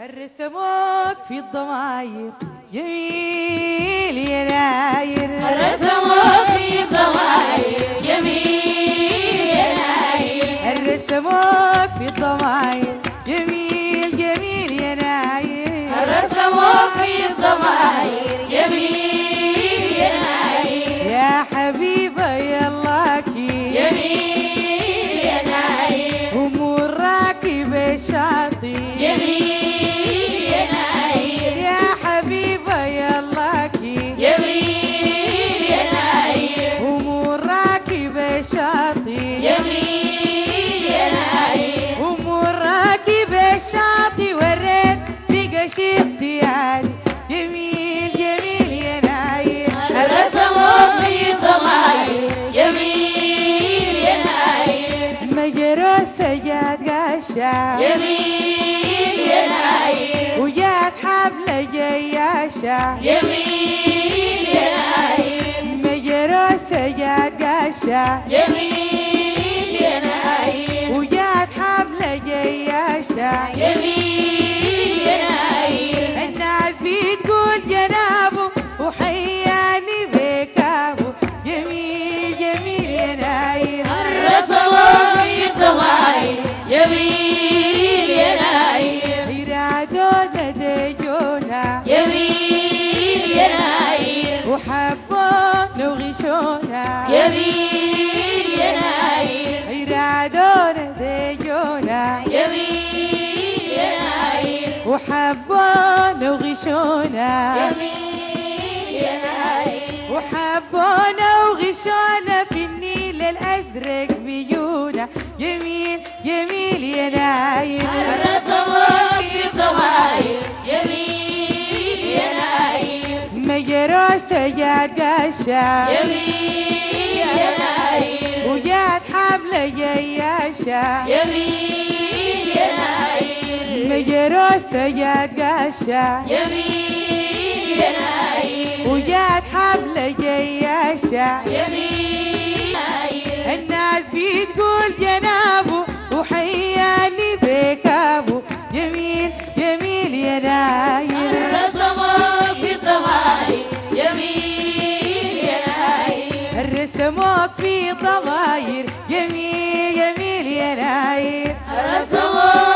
الرسموك في الضماير جميل يا ناير رسموك في الضماير جميل يا ناير الرسموك في الضماير جميل جميل يا ناير رسموك في الضماير جميل يا ناير يا حبيبة يلاكي جميل يا ناير أمور راكبة الشاطئ جميل يا ناير يا حبيبة يلاكي جميل يا ناير أمور راكبة الشاطئ جميل يا ناير أمور راكبة الشاطئ وريت بقى اختياري جميل جميل يا ناير رسموك في الضماير جميل يا ناير مجرى سجاد قاشا جميل يا ناير وجات حبلة جياشة جميل يا ناير مجرى سجاد قاشا جميل يا ناير وجات حبلة جياشة جميل يا ناير الناس بتقول جنابه وحياني بكابه جميل جميل يا ناير رسموك في الضماير جميل يا ناير إرادونا ديجونا جميل يا ناير وحبونا وغشونا جميل يا ناير إرادونا ديجونا جميل يا ناير وحبونا وغشونا جميل يا ناير وحبونا وغشونا في النيل الأزرق بيونا جميل جميل يا نايم رسموك في الضماير جميل يا ناير مجرى سجاد قاشا جميل يا ناير وجات حبلة جياشة جميل يا ناير مجرى سجاد قاشا جميل يا ناير وجات حبلة جياشة جميل ناير الناس بتقول جنابه وحياني بكابه جميل جميل يا ناير رسموك في الضماير جميل يا ناير الرسموك في ضماير جميل جميل يا ناير رسموك